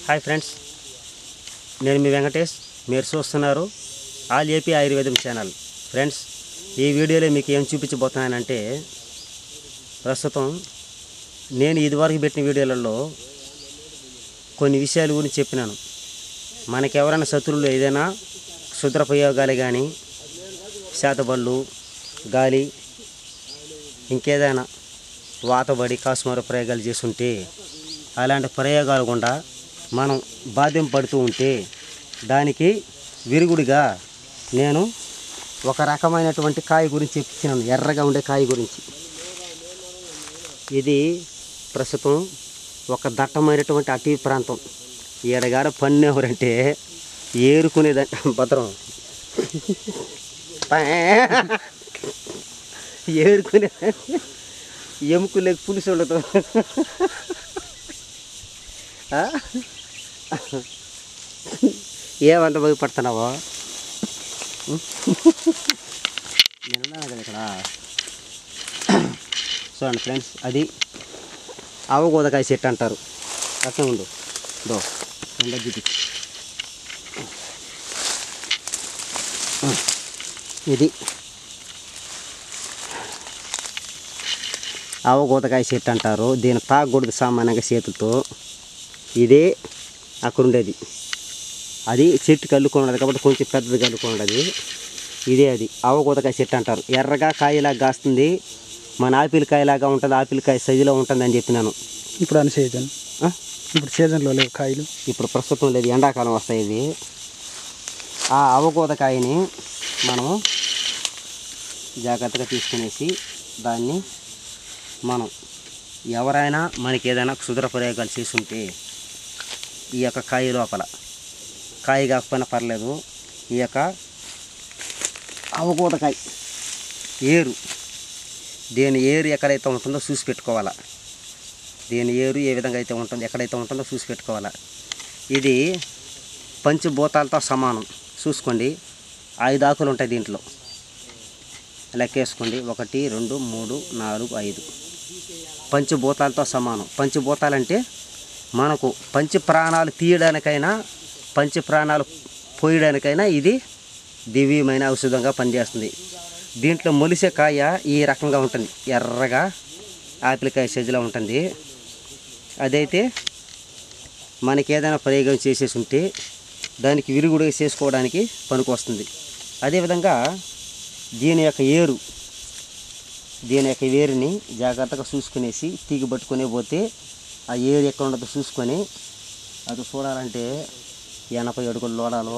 Hi friends నేను మీ వెంకటేష్ మీరు చూస్తున్నారు ఆల్ ఏపీ ఆయుర్వేదం ఛానల్ ఫ్రెండ్స్ ఈ వీడియోలో మీకు ఏం చూపించబోతున్నానంటే ప్రస్తుతం నేను ఇదివరకు పెట్టిన వీడియోలలో కొన్ని విషయాల గురించి చెప్పినాను మనకెవరైనా శత్రువులు ఏదైనా క్షుద్ర ప్రయోగాలు కానీ శాతబళ్ళు గాలి ఇంకేదైనా వాతబడి కాసుమారు ప్రయోగాలు చేస్తుంటే అలాంటి ప్రయోగాలు గుండా మనం బాధ్యం పడుతూ ఉంటే దానికి విరుగుడిగా నేను ఒక రకమైనటువంటి కాయ గురించి చెప్తున్నాను ఎర్రగా ఉండే కాయ గురించి ఇది ప్రస్తుతం ఒక దట్టమైనటువంటి అటవీ ప్రాంతం ఈడగాడ పన్నెవరంటే ఏరుకునేదంటే భద్రం ఏరుకునే ఎముకలేక పులుసు ఉండదు ఆ? ఏమంత భయపడుతున్నావో నేనున్నాను కదా ఇక్కడ చూడండి ఫ్రెండ్స్ అది అవగోదకాయ చెట్టు అంటారు అట్లా ఉండు దో ఉండ చూపి ఇది అవగోదకాయ చెట్టు అంటారు దీన్ని తాగకూడదు సామాన్యంగా చేతులతో ఇదే అక్కడ ఉండేది అది చెట్టు కల్లుకున్నది కాబట్టి కొంచెం పెద్దది కల్లుకున్నది ఇదే అది అవగోదకాయ చెట్టు అంటారు ఎర్రగా కాయలాగా కాస్తుంది మన ఆపిల్ కాయలాగా ఉంటుంది ఆపిల్ కాయ సైజులో ఉంటుంది అని చెప్పినాను ఇప్పుడు అని సీజన్ ఆ? ఇప్పుడు సీజన్లో లేవు కాయలు ఇప్పుడు ప్రస్తుతం లేదు ఎండాకాలం వస్తాయి ఇవి ఆ అవగోదకాయని మనము జాగ్రత్తగా తీసుకునేసి దాన్ని మనం ఎవరైనా మనకి ఏదైనా క్షుద్ర ప్రయోగాలు చేసుంటే ఈ యొక్క కాయ లోపల కాయ కాకపోయినా పర్లేదు ఈ యొక్క అవగోదకాయ ఏరు దేని ఏరు ఎక్కడైతే ఉంటుందో చూసి పెట్టుకోవాలా దేని ఏరు ఏ విధంగా అయితే ఉంటుందో ఎక్కడైతే ఉంటుందో చూసి పెట్టుకోవాలా ఇది పంచభూతాలతో సమానం చూసుకోండి ఐదు ఆకులు ఉంటాయి దీంట్లో లెక్కేసుకోండి ఒకటి రెండు మూడు నాలుగు ఐదు పంచభూతాలతో సమానం పంచభూతాలంటే మనకు పంచ ప్రాణాలు తీయడానికైనా పంచ ప్రాణాలు పోయడానికైనా ఇది దివ్యమైన ఔషధంగా పనిచేస్తుంది దీంట్లో మొలిసే కాయ ఈ రకంగా ఉంటుంది ఎర్రగా ఆపిల్కాయ సైజులో ఉంటుంది అదైతే మనకి ఏదైనా ప్రయోగం చేసేసి ఉంటే దానికి విరుగుడు చేసుకోవడానికి పనికి వస్తుంది అదేవిధంగా దీని యొక్క ఏరు దీని యొక్క వేరుని జాగ్రత్తగా చూసుకునేసి తీగి పట్టుకునే పోతే ఆ ఏరు ఎక్కడ ఉండదో చూసుకొని అది చూడాలంటే ఎనభై అడుగుల లోడాలో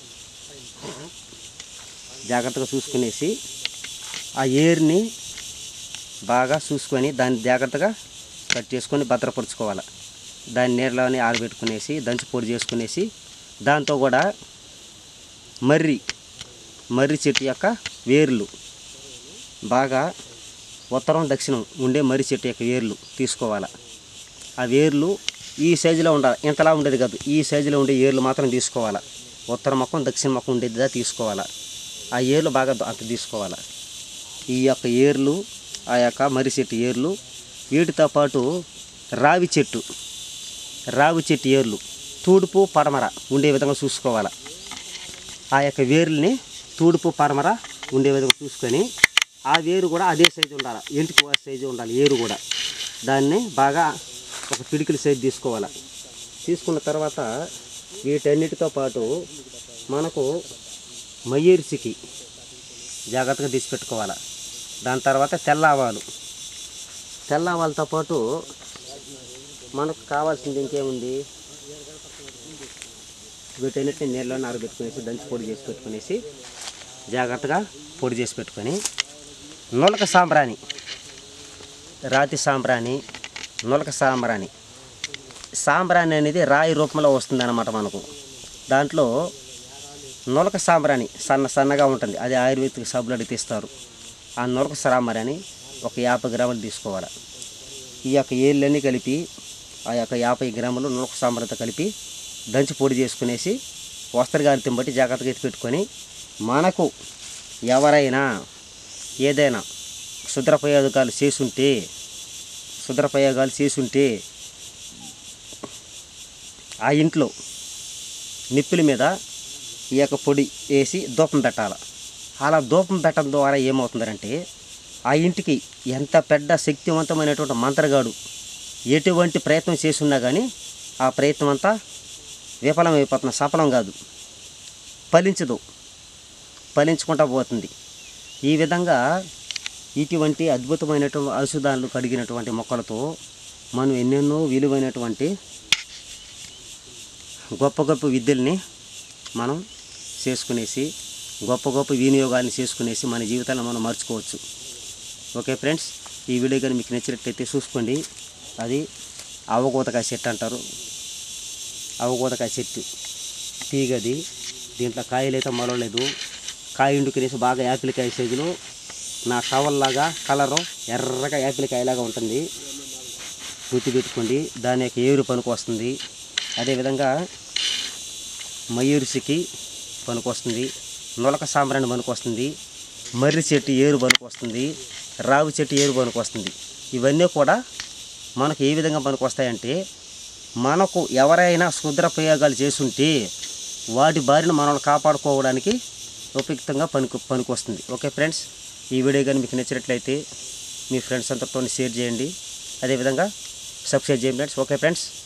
జాగ్రత్తగా చూసుకునేసి ఆ ఏరుని బాగా చూసుకొని దాన్ని జాగ్రత్తగా కట్ చేసుకొని భద్రపరుచుకోవాలి దాన్ని నీళ్ళని ఆరబెట్టుకునేసి దంచి పొడి చేసుకునేసి దాంతో కూడా మర్రి మర్రి చెట్టు యొక్క వేర్లు బాగా ఉత్తరం దక్షిణం ఉండే మర్రి చెట్టు యొక్క వేర్లు తీసుకోవాలి ఆ వేర్లు ఈ సైజులో ఉండాలి ఇంతలా ఉండేది కాదు ఈ సైజులో ఉండే ఏర్లు మాత్రం తీసుకోవాలి ఉత్తర మొక్కం దక్షిణ మొక్కం ఉండేదిదా తీసుకోవాలి ఆ ఏర్లు బాగా ద- అంత తీసుకోవాలి ఈ యొక్క ఏర్లు ఆ యొక్క మర్రి చెట్టు ఏర్లు వీటితో పాటు రావి చెట్టు రావి చెట్టు ఏర్లు తూడుపు పడమర ఉండే విధంగా చూసుకోవాలి ఆ యొక్క వేర్లని తూడుపు పడమర ఉండే విధంగా చూసుకొని ఆ వేరు కూడా అదే సైజు ఉండాలి ఎంటికి సైజు ఉండాలి ఏరు కూడా దాన్ని బాగా ఒక పిడికిలి సైజు తీసుకోవాలి తీసుకున్న తర్వాత వీటన్నిటితో పాటు మనకు మయ్యేరిసికి జాగ్రత్తగా తీసి పెట్టుకోవాలి దాని తర్వాత తెల్ల ఆవాలు తెల్ల ఆవాలతో పాటు మనకు కావాల్సింది ఇంకేముంది వీటన్నిటిని నీళ్ళలో నారబెట్టుకునేసి దంచి పొడి చేసి పెట్టుకునేసి జాగ్రత్తగా పొడి చేసి పెట్టుకొని నులక సాంబ్రాణి రాతి సాంబ్రాణి నులక సాంబ్రాణి సాంబ్రాణి అనేది రాయి రూపంలో వస్తుంది అన్నమాట మనకు దాంట్లో నులక సాంబ్రాణి సన్న సన్నగా ఉంటుంది అది ఆయుర్వేదిక సబ్బులు అడిగి తీస్తారు ఆ నులక సాంబ్రాణి ఒక యాభై గ్రాములు తీసుకోవాలి ఈ యొక్క ఏళ్ళన్నీ కలిపి ఆ యొక్క యాభై గ్రాములు నులక సాంబ్రాణితో కలిపి దంచి పొడి చేసుకునేసి వస్త్రగాలితం బట్టి జాగ్రత్తగా ఎత్తి పెట్టుకొని మనకు ఎవరైనా ఏదైనా క్షుద్ర ప్రయోగాలు చేసుంటే క్షుద్ర ప్రయోగాలు చేసుంటే ఆ ఇంట్లో నిప్పుల మీద ఈ యొక్క పొడి వేసి ధూపం పెట్టాలి అలా ధూపం పెట్టడం ద్వారా ఏమవుతుందంటే ఆ ఇంటికి ఎంత పెద్ద శక్తివంతమైనటువంటి మంత్రగాడు ఎటువంటి ప్రయత్నం చేస్తున్నా కానీ ఆ ప్రయత్నం అంతా విఫలమైపోతున్న సఫలం కాదు ఫలించదు ఫలించుకుంటా పోతుంది ఈ విధంగా ఇటువంటి అద్భుతమైనటువంటి ఔషధాలు కడిగినటువంటి మొక్కలతో మనం ఎన్నెన్నో విలువైనటువంటి గొప్ప గొప్ప విద్యల్ని మనం చేసుకునేసి గొప్ప గొప్ప వినియోగాన్ని చేసుకునేసి మన జీవితాన్ని మనం మర్చుకోవచ్చు ఓకే ఫ్రెండ్స్ ఈ వీడియో కానీ మీకు నచ్చినట్లయితే చూసుకోండి అది అవగోతకాయ చెట్టు అంటారు అవగోతకాయ చెట్టు తీగది దీంట్లో కాయలు అయితే మొలలేదు కాయ ఉండుకునేసి బాగా యాపిల్ కాయ సైజులో నా టవల్ లాగా కలరు ఎర్రగా యాపిల్ కాయలాగా ఉంటుంది గుర్తుపెట్టుకోండి దాని యొక్క ఏరు పనికి వస్తుంది అదేవిధంగా మయూరిసికి పనికి వస్తుంది నులక సాంబ్రాణి పనికి వస్తుంది మర్రి చెట్టు ఏరు పనికి వస్తుంది రావి చెట్టు ఏరు పనికి వస్తుంది ఇవన్నీ కూడా మనకు ఏ విధంగా పనికి వస్తాయంటే మనకు ఎవరైనా క్షుద్ర ప్రయోగాలు చేసుంటే వాటి బారిన మనల్ని కాపాడుకోవడానికి ఉపయుక్తంగా పనికి పనికి వస్తుంది ఓకే ఫ్రెండ్స్ ఈ వీడియో కానీ మీకు నచ్చినట్లయితే మీ ఫ్రెండ్స్ అందరితో షేర్ చేయండి అదేవిధంగా సబ్స్క్రైబ్ చేయండి ఫ్రెండ్స్ ఓకే ఫ్రెండ్స్